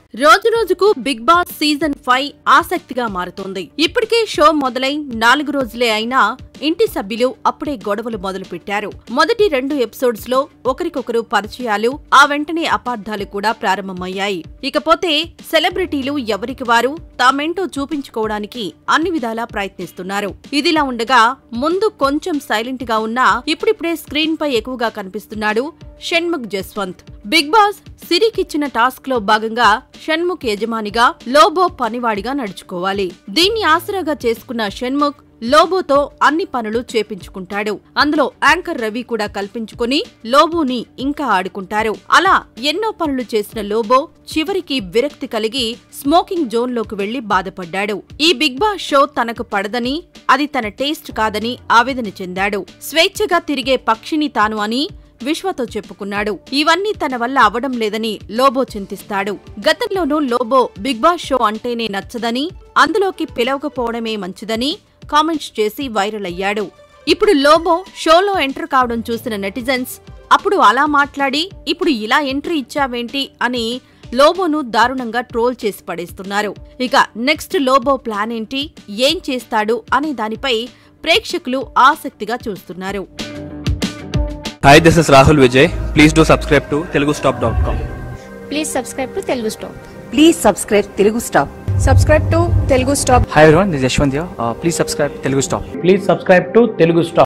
రోజు రోజుకు big boss season five ఆసక్తిగా మారుతోంది ఇప్పటికే షో మొదలై నాలుగు రోజులే అయినా ఇంటి సభ్యులు అప్పుడే గొడవలు మొదలు పెట్టారు మొదటి రెండు ఎపిసోడ్స్ లో ఒకరికొకరు పరిచయాలు ఆ వెంటనే అపార్థాలు కూడా ప్రారంభమయ్యాయి ఇకపోతే సెలబ్రిటీలు ఎవరికి వారు తామేంటో చూపించుకోవడానికి అన్ని విధాలా ప్రయత్నిస్తున్నారు ఇదిలా ఉండగా ముందు కొంచెం సైలెంట్ గా ఉన్నా ఇప్పుడిప్పుడే స్క్రీన్ పై ఎక్కువగా కనిపిస్తున్నాడు షణ్ముఖ్ జస్వంత్ బిగ్ బాస్ సిరికిచ్చిన టాస్క్ లో భాగంగా షణ్ముఖ్ యజమానిగా లోబో పనివాడిగా నడుచుకోవాలి దీన్ని ఆసరాగా చేసుకున్న షణ్ముఖ్ లోబోతో అన్ని పనులు చేపించుకుంటాడు అందులో యాంకర్ రవి కూడా కల్పించుకుని లోబోని ఇంకా ఆడుకుంటారు అలా ఎన్నో పనులు చేసిన లోబో చివరికి విరక్తి కలిగి స్మోకింగ్ జోన్ లోకి వెళ్లి బాధపడ్డాడు ఈ బిగ్ బాస్ షో తనకు పడదని అది తన టేస్ట్ కాదని ఆవేదన చెందాడు స్వేచ్ఛగా తిరిగే పక్షిని తాను అని విశ్వతో చెప్పుకున్నాడు ఇవన్నీ తన వల్ల అవడం లేదని లోబో చింతిస్తాడు గతంలోనూ లోబో బిగ్ బాస్ షో అంటేనే నచ్చదని అందులోకి పిలవకపోవడమే మంచిదని కామెంట్స్ చేసి వైరల్ అయ్యాడు ఇప్పుడు లోబో షోలో ఎంటర్ కావడం చూసిన నెటిజన్స్ అప్పుడు అలా మాట్లాడి ఇప్పుడు ఇలా ఎంట్రీ ఇచ్చావేంటి అని లోబోను దారుణంగా ట్రోల్ చేసి పడేస్తున్నారు ఇక నెక్స్ట్ లోబో ప్లాన్ ఏంటి ఏం చేస్తాడు అనే దానిపై ప్రేక్షకులు ఆసక్తిగా చూస్తున్నారు Hi, this is Rahul Vijay. Please do subscribe to telugustop.com. Please subscribe to Telugu stop please subscribe Telugu stop subscribe to Telugu stop Hi everyone, this is Yashwant here. Uh, please subscribe Telugu Stop. Please subscribe to Telugu Stop.